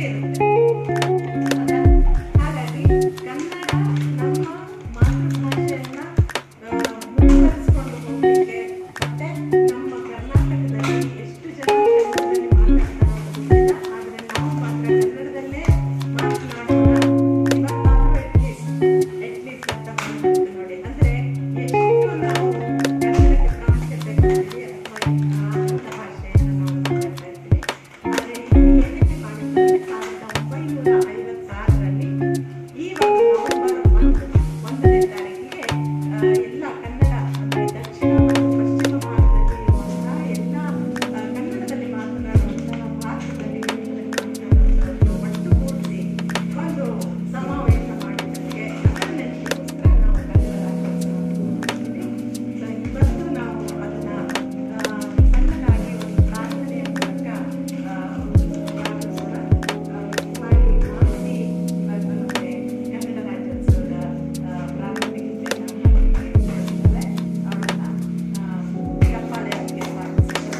ಇರುತ್ತೆ ಹೌದಾ? ಹಾಗಾಗಿ ಕನ್ನಡ ನಮ್ಮ ಮಾತೃಭಾಷೆಯನ್ನ ಆ, ಮುಂದುವರಿಸ್ಕೊಂಡು ಹೋಗ್ಲಿಕ್ಕೆ ಮತ್ತೆ ನಮ್ಮ ಕರ್ನಾಟಕದಲ್ಲಿ ಎಷ್ಟು ಜನ ಕನ್ನಡದಲ್ಲಿ ಮಾತಾಡ್ತಾರೋ ಗೊತ್ತಿಲ್ಲ ಆದ್ರೆ ನಾವು ಮಾತ್ರ ಕನ್ನಡದಲ್ಲೇ ಮಾತನಾಡೋಣ ಇವತ್ತಾದ್ರೂ ಅಟ್ಲೀಸ್ಟ್ ಅಟ್ಲೀಸ್ಟ್ ಅಂತ ಮಾಡ್ಬೇಕು ನೋಡಿ ಅಂದ್ರೆ ಎಷ್ಟು ನಾವು ಕನ್ನಡಕ್ಕೆ ಪ್ರಾಮುಖ್ಯತೆ ಕೊಡ್ತೀವಿ ಅಥವಾ ಆ ಆಂಗ್ಲ ಭಾಷೆಯನ್ನು ನಾವು ಮಾತಾಡ್ತಾ ಇರ್ತೀವಿ ಆದ್ರೆ ಇದು ಏನಕ್ಕೆ ಮಾಡಿದ್ದಾರೆ ಸಾವಿರದ ಒಂಬೈನೂರ ಐವತ್ತಾರರಲ್ಲಿ ಈ ಒಂದು ನವೆಂಬರ್ ಒಂದು ಒಂದನೇ ತಾರೀಕಿಗೆ ಆ, ಎಲ್ಲ ಕನ್ನಡ ಅಂದ್ರೆ ದಕ್ಷಿಣ ಮತ್ತು ಪಶ್ಚಿಮ ಭಾರತದಲ್ಲಿ ಇರುವಂತಹ ಎಲ್ಲ ಆ, ಕನ್ನಡದಲ್ಲಿ ಮಾತನಾಡುವಂತಹ ಭಾರತದಲ್ಲಿ ಮಾತನಾಡುವಂಥವ್ರನ್ನ ಒಟ್ಟುಗೂಡಿಸಿ ಒಂದು ಸಮಾವೇಶ ಮಾಡಿದ್ದಕ್ಕೆ ಅದನ್ನೆಲ್ಲಕ್ಕೋಸ್ಕರ ನಾವು ಕನ್ನಡ ರಾಜ್ಯೋತ್ಸವ ಸೊ ಇವತ್ತು ನಾವು ಅದನ್ನ ಆ, ಸಣ್ಣದಾಗಿ ಒಂದು ಪ್ರಾರ್ಥನೆಯ ಮೂಲಕ ಆ, ಪ್ರಾರಂಭಿಸೋಣ. ಆ, ಮಾಡಿ ಮಾಡಿಸಿ ಮತ್ತೆ ಕನ್ನಡ ರಾಜ್ಯೋತ್ಸವದ ಆ, ಪ್ರಾರಂಭಿಕತೆಯನ್ನು ಮಾಡಿದ್ದಾರೆ. ಅವರನ್ನ ಆ, ಚಪ್ಪಾಳೆ ಹಾಕಿ ಸ್ವಾಗತಿಸೋಣ.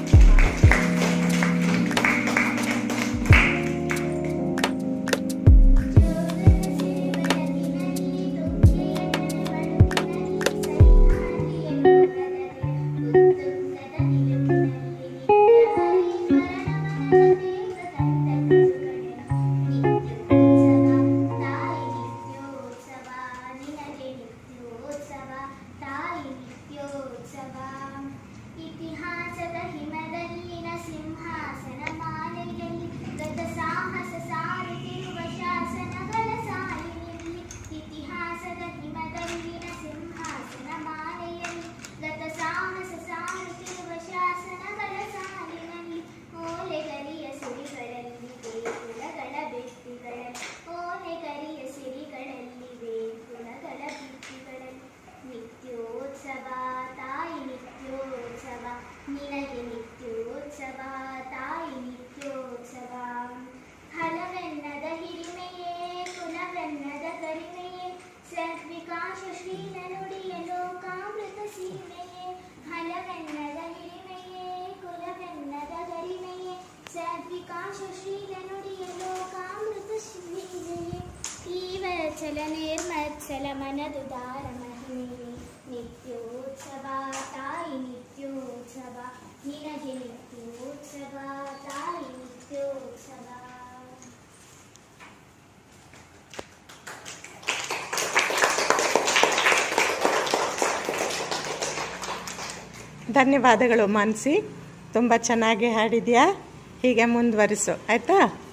ಇತಿಹಾಸದ ಹಿಮದಲ್ಲಿನ ಸಿಂಹಾಸನ ಮಾಲೆಯಲ್ಲಿ ಗತ ಸಾಹಸ ಸಾರುತ್ತಿರುವ ಶಾಸನಗಳ ಸಾಲಿನಲ್ಲಿ ಇತಿಹಾಸದ ಹಿಮದಲ್ಲಿನ ಸಿಂಹಾಸನ ಮಾಲೆಯಲ್ಲಿ ಗತ ಸಾಹಸ ಸಾರುತ್ತಿರುವ ಶಾಸನಗಳ ಸಾಲಿನಲ್ಲಿ ಓಲೆಗರಿಯ ಸಿರಿಗಳಲ್ಲಿ ಕುಲಗಳ ವ್ಯಕ್ತಿಗಳಲ್ಲಿ ಓಲೆಗರಿಯ ಸಿರಿಗಳಲ್ಲಿ ಕುಲಗಳ ವ್ಯಕ್ತಿಗಳಲ್ಲಿ ನಿತ್ಯೋತ್ಸವ ತಾಯಿ ನಿತ್ಯೋತ್ಸವ ನಿನಗೆ ನಿತ್ಯೋತ್ಸವ ತಾಯಿ ನಿತ್ಯೋತ್ಸವ ಹಲವೆನ್ನದ ಹಿರಿಮೆಯೇ ಕುಲವೆನ್ನದ ಗರಿಮೆಯೇ ಸದ್ವಿಕಾಶ ಶ್ರೀನ ನುಡಿಯ ಲೋಕಾಮೃತ ಸೀಮೆಯೇ ಹಲವೆನ್ನದ ಹಿರಿಮೆಯೇ ಕುಲವೆನ್ನದ ಗರಿಮೆಯೇ ಸದ್ವಿಕಾಶ ಶ್ರೀನ ನುಡಿಯ ಲೋಕಾಮೃತ ಸೀಮೆಯೇ ಈವಚಲ ನಿರ್ಮತ್ಸಲ ಮನದುದಾರ ಮಹಿಮೆಯೇ ನಿತ್ಯೋತ್ಸವ ತಾಯಿ ನಿತ್ಯೋತ್ಸವ ನಿನಗೆ ನಿತ್ಯೋತ್ಸವ ತಾಯಿ ನಿತ್ಯೋತ್ಸವ ಧನ್ಯವಾದಗಳು ಮಾನಸಿ ತುಂಬ ಚೆನ್ನಾಗಿ ಹಾಡಿದ್ಯಾ ಹೀಗೆ ಮುಂದುವರಿಸು ಆಯಿತಾ